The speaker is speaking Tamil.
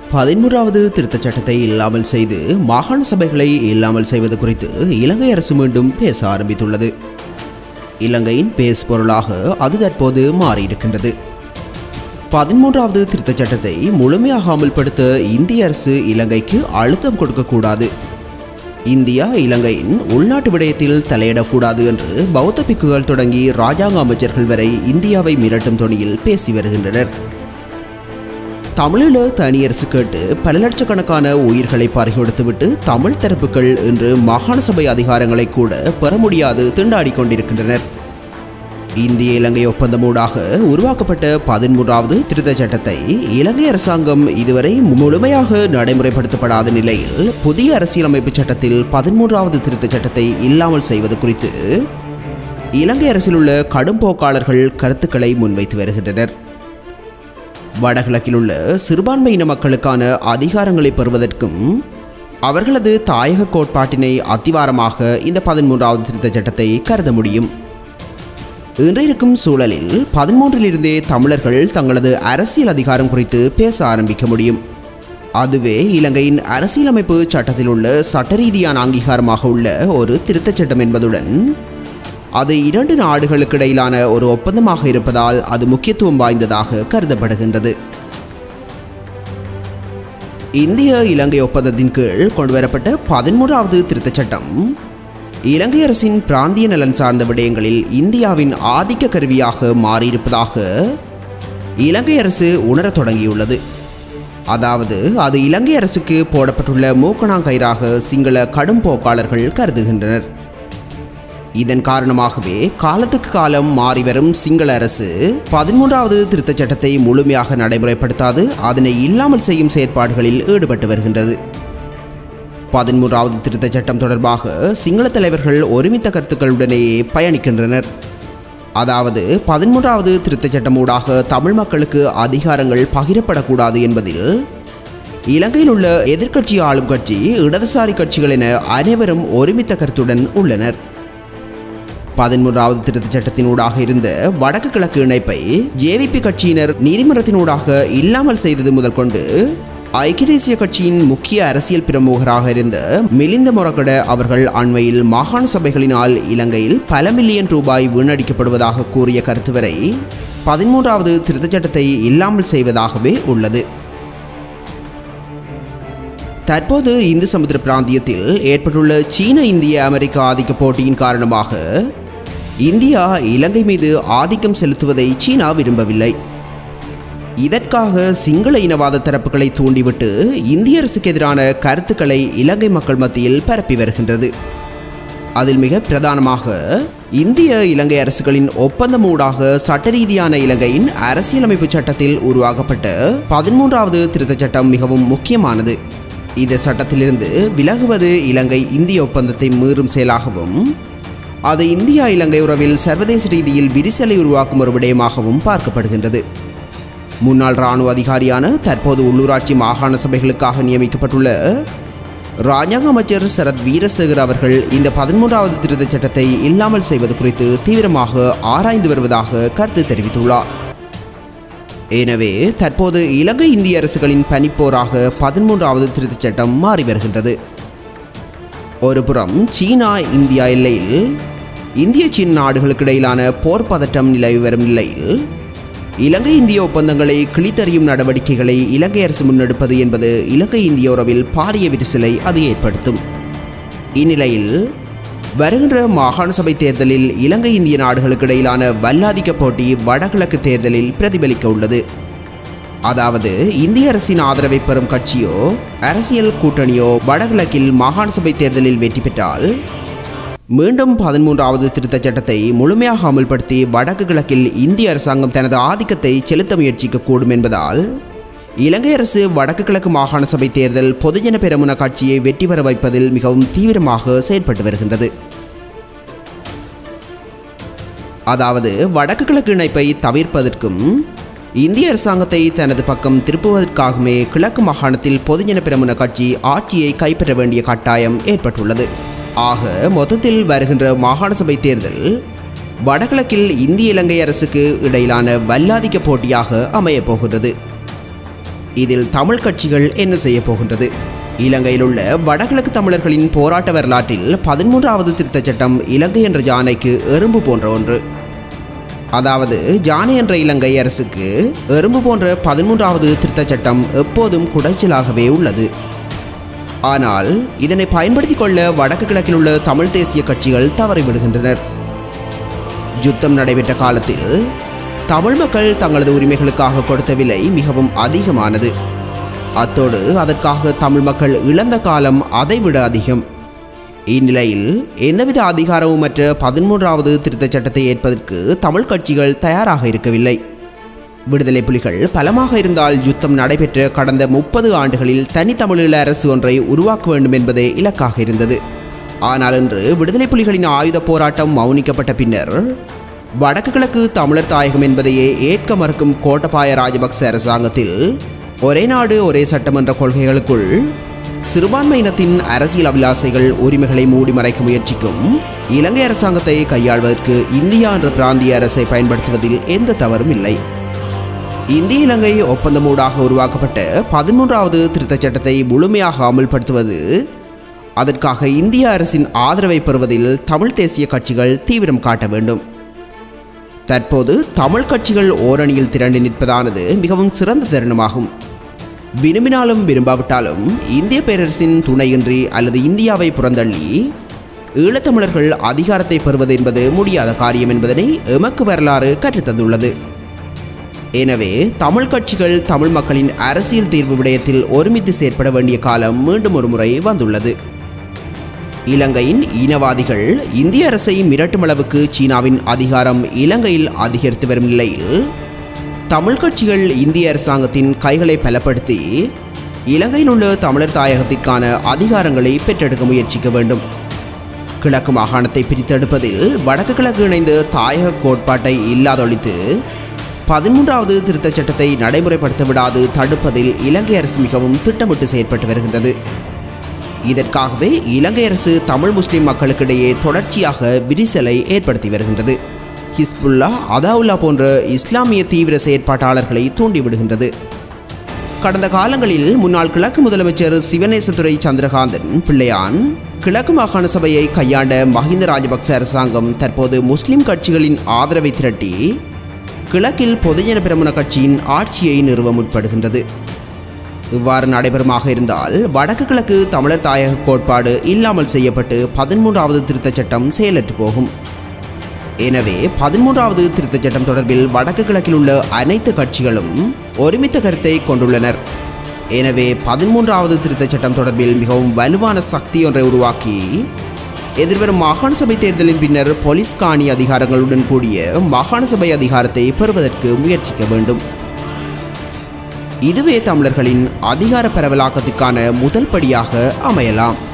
பதிமூன்றாவது திருத்தச் சட்டத்தை இல்லாமல் செய்து மாகாண சபைகளை இல்லாமல் செய்வது குறித்து இலங்கை அரசு மீண்டும் பேச ஆரம்பித்துள்ளது இலங்கையின் பேஸ் பொருளாக அது தற்போது மாறியிருக்கின்றது பதிமூன்றாவது திருத்தச் சட்டத்தை முழுமையாக அமல்படுத்த இந்திய அரசு இலங்கைக்கு அழுத்தம் கொடுக்கக்கூடாது இந்தியா இலங்கையின் உள்நாட்டு விடயத்தில் தலையிடக்கூடாது என்று பௌத்த பிக்குகள் தொடங்கி ராஜாங்க அமைச்சர்கள் வரை இந்தியாவை மிரட்டும் தொனியில் பேசி வருகின்றனர் தமிழீழ தனியரசு கேட்டு பல லட்சக்கணக்கான உயிர்களை பறிகொடுத்துவிட்டு தமிழ் தரப்புகள் இன்று மாகாண சபை அதிகாரங்களை கூட பெற முடியாது திண்டாடிக் கொண்டிருக்கின்றனர் இந்திய இலங்கை ஒப்பந்தமூடாக உருவாக்கப்பட்ட பதிமூன்றாவது திருத்தச் சட்டத்தை இலங்கை அரசாங்கம் இதுவரை முழுமையாக நடைமுறைப்படுத்தப்படாத நிலையில் புதிய அரசியலமைப்பு சட்டத்தில் பதிமூன்றாவது திருத்தச் சட்டத்தை இல்லாமல் செய்வது குறித்து இலங்கை அரசில் உள்ள கடும் போக்காளர்கள் கருத்துக்களை முன்வைத்து வருகின்றனர் வடகிழக்கில் உள்ள சிறுபான்மை இன மக்களுக்கான அதிகாரங்களை பெறுவதற்கும் அவர்களது தாயக கோட்பாட்டினை அத்திவாரமாக இந்த பதிமூன்றாவது திருத்தச் சட்டத்தை கருத முடியும் இன்று இருக்கும் சூழலில் பதிமூன்றிலிருந்தே தமிழர்கள் தங்களது அரசியல் அதிகாரம் குறித்து பேச ஆரம்பிக்க முடியும் அதுவே இலங்கையின் அரசியலமைப்பு சட்டத்தில் உள்ள சட்ட ரீதியான அங்கீகாரமாக உள்ள ஒரு திருத்தச் சட்டம் என்பதுடன் அது இரண்டு நாடுகளுக்கு இடையிலான ஒரு ஒப்பந்தமாக இருப்பதால் அது முக்கியத்துவம் வாய்ந்ததாக கருதப்படுகின்றது இந்திய இலங்கை ஒப்பந்தத்தின் கீழ் கொண்டுவரப்பட்ட பதிமூன்றாவது திருத்தச் சட்டம் இலங்கை அரசின் பிராந்திய நலன் சார்ந்த விடயங்களில் இந்தியாவின் ஆதிக்க கருவியாக மாறியிருப்பதாக இலங்கை அரசு உணரத் தொடங்கியுள்ளது அதாவது அது இலங்கை அரசுக்கு போடப்பட்டுள்ள மூக்கணாங்கயிறாக சிங்கள கடும் போக்காளர்கள் கருதுகின்றனர் இதன் காரணமாகவே காலத்துக்கு காலம் மாறிவரும் சிங்கள அரசு பதிமூன்றாவது திருத்தச் சட்டத்தை முழுமையாக நடைமுறைப்படுத்தாது அதனை இல்லாமல் செய்யும் செயற்பாடுகளில் ஈடுபட்டு வருகின்றது பதிமூன்றாவது திருத்தச் சட்டம் தொடர்பாக சிங்கள தலைவர்கள் ஒருமித்த கருத்துக்களுடனேயே பயணிக்கின்றனர் அதாவது பதிமூன்றாவது திருத்தச் சட்டம் ஊடாக தமிழ் மக்களுக்கு அதிகாரங்கள் பகிரப்படக்கூடாது என்பதில் இலங்கையில் உள்ள எதிர்க்கட்சி ஆளும் கட்சி இடதுசாரி கட்சிகள் என அனைவரும் ஒருமித்த கருத்துடன் உள்ளனர் பதிமூன்றாவது திருத்தச் சட்டத்தினூடாக இருந்த வடக்கு கிழக்கு இணைப்பை ஜேவிபி கட்சியினர் நீதிமன்றத்தினூடாக இல்லாமல் செய்தது முதல் கொண்டு ஐக்கிய தேசிய கட்சியின் முக்கிய அரசியல் பிரமுகராக இருந்த மிலிந்த மொரகட அவர்கள் அண்மையில் மாகாண சபைகளினால் இலங்கையில் பல மில்லியன் ரூபாய் வீணடிக்கப்படுவதாக கூறிய கருத்து வரை பதிமூன்றாவது திருத்தச் சட்டத்தை இல்லாமல் செய்வதாகவே உள்ளது தற்போது இந்து சமுத்திர பிராந்தியத்தில் ஏற்பட்டுள்ள சீன இந்திய அமெரிக்க ஆதிக்க போட்டியின் காரணமாக இந்தியா இலங்கை மீது ஆதிக்கம் செலுத்துவதை சீனா விரும்பவில்லை இதற்காக சிங்கள இனவாத தரப்புகளை தூண்டிவிட்டு இந்திய அரசுக்கு எதிரான கருத்துக்களை இலங்கை மக்கள் மத்தியில் பரப்பி வருகின்றது அதில் மிக பிரதானமாக இந்திய இலங்கை அரசுகளின் ஒப்பந்தமூடாக சட்ட ரீதியான இலங்கையின் அரசியலமைப்பு சட்டத்தில் உருவாக்கப்பட்ட பதிமூன்றாவது திருத்தச் சட்டம் மிகவும் முக்கியமானது இந்த சட்டத்திலிருந்து விலகுவது இலங்கை இந்திய ஒப்பந்தத்தை மீறும் செயலாகவும் அது இந்தியா இலங்கை உறவில் சர்வதேச ரீதியில் விரிசலை உருவாக்கும் ஒரு விடயமாகவும் பார்க்கப்படுகின்றது முன்னாள் இராணுவ அதிகாரியான தற்போது உள்ளூராட்சி மாகாண சபைகளுக்காக நியமிக்கப்பட்டுள்ள ராஜாங்க அமைச்சர் சரத் வீரசேகர் அவர்கள் இந்த பதிமூன்றாவது திருத்தச் சட்டத்தை இல்லாமல் செய்வது குறித்து தீவிரமாக ஆராய்ந்து வருவதாக கருத்து தெரிவித்துள்ளார் எனவே தற்போது இலங்கை இந்திய அரசுகளின் பனிப்போராக பதிமூன்றாவது திருத்தச் சட்டம் மாறி வருகின்றது ஒருபுறம் சீனா இந்தியா எல்லையில் இந்திய சீன நாடுகளுக்கு இடையிலான போர் பதட்டம் நிலவி வரும் நிலையில் இலங்கை இந்திய ஒப்பந்தங்களை கிழித்தறியும் நடவடிக்கைகளை இலங்கை அரசு முன்னெடுப்பது என்பது இலங்கை இந்திய உறவில் பாரிய விரிசலை அது ஏற்படுத்தும் இந்நிலையில் வருகின்ற மாகாண சபை தேர்தலில் இலங்கை இந்திய நாடுகளுக்கு இடையிலான வல்லாதிக்க போட்டி வடகிழக்கு தேர்தலில் பிரதிபலிக்க உள்ளது அதாவது இந்திய அரசின் ஆதரவை பெறும் கட்சியோ அரசியல் கூட்டணியோ வடகிழக்கில் மாகாண சபை தேர்தலில் வெற்றி பெற்றால் மீண்டும் பதிமூன்றாவது திருத்தச் சட்டத்தை முழுமையாக அமல்படுத்தி வடக்கு கிழக்கில் இந்திய அரசாங்கம் தனது ஆதிக்கத்தை செலுத்த முயற்சிக்கக்கூடும் என்பதால் இலங்கை அரசு வடக்கு கிழக்கு மாகாண சபை தேர்தல் பொதுஜன பெரமுன கட்சியை வெற்றி பெற வைப்பதில் மிகவும் தீவிரமாக செயல்பட்டு வருகின்றது அதாவது வடக்கு கிழக்கு இணைப்பை தவிர்ப்பதற்கும் இந்திய அரசாங்கத்தை தனது பக்கம் திருப்புவதற்காகவே கிழக்கு மாகாணத்தில் பொதுஜன பெரமுன கட்சி ஆட்சியை கைப்பற்ற வேண்டிய கட்டாயம் ஏற்பட்டுள்ளது ஆக மொத்தத்தில் வருகின்ற மாகாண சபை தேர்தல் வடகிழக்கில் இந்திய இலங்கை அரசுக்கு இடையிலான வல்லாதிக்க போட்டியாக அமையப் போகிறது இதில் தமிழ் கட்சிகள் என்ன செய்ய போகின்றது இலங்கையில் உள்ள வடகிழக்கு தமிழர்களின் போராட்ட வரலாற்றில் பதிமூன்றாவது திருத்தச் சட்டம் இலங்கை என்ற யானைக்கு எறும்பு போன்ற ஒன்று அதாவது ஜானை என்ற இலங்கை அரசுக்கு எறும்பு போன்ற பதிமூன்றாவது திருத்தச் சட்டம் எப்போதும் குடைச்சலாகவே உள்ளது ஆனால் இதனை பயன்படுத்திக் கொள்ள வடக்கு கிழக்கில் உள்ள தமிழ் தேசிய கட்சிகள் தவறிவிடுகின்றனர் யுத்தம் நடைபெற்ற காலத்தில் தமிழ் மக்கள் தங்களது உரிமைகளுக்காக கொடுத்த விலை மிகவும் அதிகமானது அத்தோடு அதற்காக தமிழ் மக்கள் இழந்த காலம் அதைவிட அதிகம் இந்நிலையில் எந்தவித அதிகாரமுமற்ற பதிமூன்றாவது திருத்தச் சட்டத்தை ஏற்பதற்கு தமிழ் கட்சிகள் தயாராக இருக்கவில்லை விடுதலை புலிகள் பலமாக இருந்தால் யுத்தம் நடைபெற்ற கடந்த முப்பது ஆண்டுகளில் தனித்தமிழீழ அரசு ஒன்றை உருவாக்க வேண்டும் என்பதே இலக்காக இருந்தது ஆனால் இன்று விடுதலை புலிகளின் ஆயுத போராட்டம் மௌனிக்கப்பட்ட பின்னர் வடக்கு கிழக்கு தமிழர் தாயகம் என்பதையே ஏற்க மறுக்கும் கோட்டபாய ராஜபக்ச அரசாங்கத்தில் ஒரே நாடு ஒரே சட்டமன்ற கொள்கைகளுக்குள் சிறுபான்மையினத்தின் அரசியல் அபிலாசைகள் உரிமைகளை மூடி மறைக்க முயற்சிக்கும் இலங்கை அரசாங்கத்தை கையாள்வதற்கு இந்தியா என்ற பிராந்திய அரசை பயன்படுத்துவதில் எந்த தவறும் இல்லை இந்திய இலங்கை ஒப்பந்தமூடாக உருவாக்கப்பட்ட பதிமூன்றாவது திருத்தச் சட்டத்தை முழுமையாக அமல்படுத்துவது அதற்காக இந்திய அரசின் ஆதரவை பெறுவதில் தமிழ் தேசிய கட்சிகள் தீவிரம் காட்ட வேண்டும் தற்போது தமிழ் கட்சிகள் ஓரணியில் திரண்டு நிற்பதானது மிகவும் சிறந்த தருணமாகும் விரும்பினாலும் விரும்பாவிட்டாலும் இந்திய பேரரசின் துணையின்றி அல்லது இந்தியாவை புறந்தள்ளி ஈழத்தமிழர்கள் அதிகாரத்தை பெறுவது என்பது முடியாத காரியம் என்பதனை எமக்கு வரலாறு கற்றுத்தந்துள்ளது எனவே தமிழ் கட்சிகள் தமிழ் மக்களின் அரசியல் தீர்வு விடயத்தில் ஒருமித்து செயற்பட வேண்டிய காலம் மீண்டும் ஒரு முறை வந்துள்ளது இலங்கையின் இனவாதிகள் இந்திய அரசை மிரட்டும் அளவுக்கு சீனாவின் அதிகாரம் இலங்கையில் அதிகரித்து வரும் நிலையில் தமிழ் கட்சிகள் இந்திய அரசாங்கத்தின் கைகளை பலப்படுத்தி இலங்கையில் உள்ள தமிழர் தாயகத்திற்கான அதிகாரங்களை பெற்றெடுக்க முயற்சிக்க வேண்டும் கிழக்கு மாகாணத்தை பிரித்தெடுப்பதில் வடக்கு கிழக்கு இணைந்து தாயக கோட்பாட்டை இல்லாதொழித்து பதிமூன்றாவது திருத்தச் சட்டத்தை நடைமுறைப்படுத்த விடாது தடுப்பதில் இலங்கை அரசு மிகவும் திட்டமிட்டு செயற்பட்டு வருகின்றது இதற்காகவே இலங்கை அரசு தமிழ் முஸ்லிம் மக்களுக்கிடையே தொடர்ச்சியாக விரிசலை ஏற்படுத்தி வருகின்றது ஹிஸ்புல்லா அதாவுல்லா போன்ற இஸ்லாமிய தீவிர செயற்பாட்டாளர்களை தூண்டிவிடுகின்றது கடந்த காலங்களில் முன்னாள் கிழக்கு முதலமைச்சர் சிவநேசத்துறை சந்திரகாந்தன் பிள்ளையான் கிழக்கு மாகாண சபையை கையாண்ட மஹிந்த ராஜபக்ச அரசாங்கம் தற்போது முஸ்லிம் கட்சிகளின் ஆதரவை திரட்டி கிழக்கில் பொதுஜன பிரமுன கட்சியின் ஆட்சியை நிறுவ முற்படுகின்றது இவ்வாறு நடைபெறுமாக இருந்தால் வடக்கு கிழக்கு தமிழர் தாயக கோட்பாடு இல்லாமல் செய்யப்பட்டு பதிமூன்றாவது திருத்தச் சட்டம் செயலற்று போகும் எனவே பதிமூன்றாவது திருத்தச் சட்டம் தொடர்பில் வடக்கு கிழக்கில் உள்ள அனைத்து கட்சிகளும் ஒருமித்த கருத்தை கொண்டுள்ளனர் எனவே பதிமூன்றாவது திருத்தச் சட்டம் தொடர்பில் மிகவும் வலுவான சக்தி ஒன்றை உருவாக்கி எதிர்வரும் மாகாண சபை தேர்தலின் பின்னர் போலீஸ் காணி அதிகாரங்களுடன் கூடிய மாகாண சபை அதிகாரத்தை பெறுவதற்கு முயற்சிக்க வேண்டும் இதுவே தமிழர்களின் அதிகார பரவலாக்கத்திற்கான முதல் படியாக அமையலாம்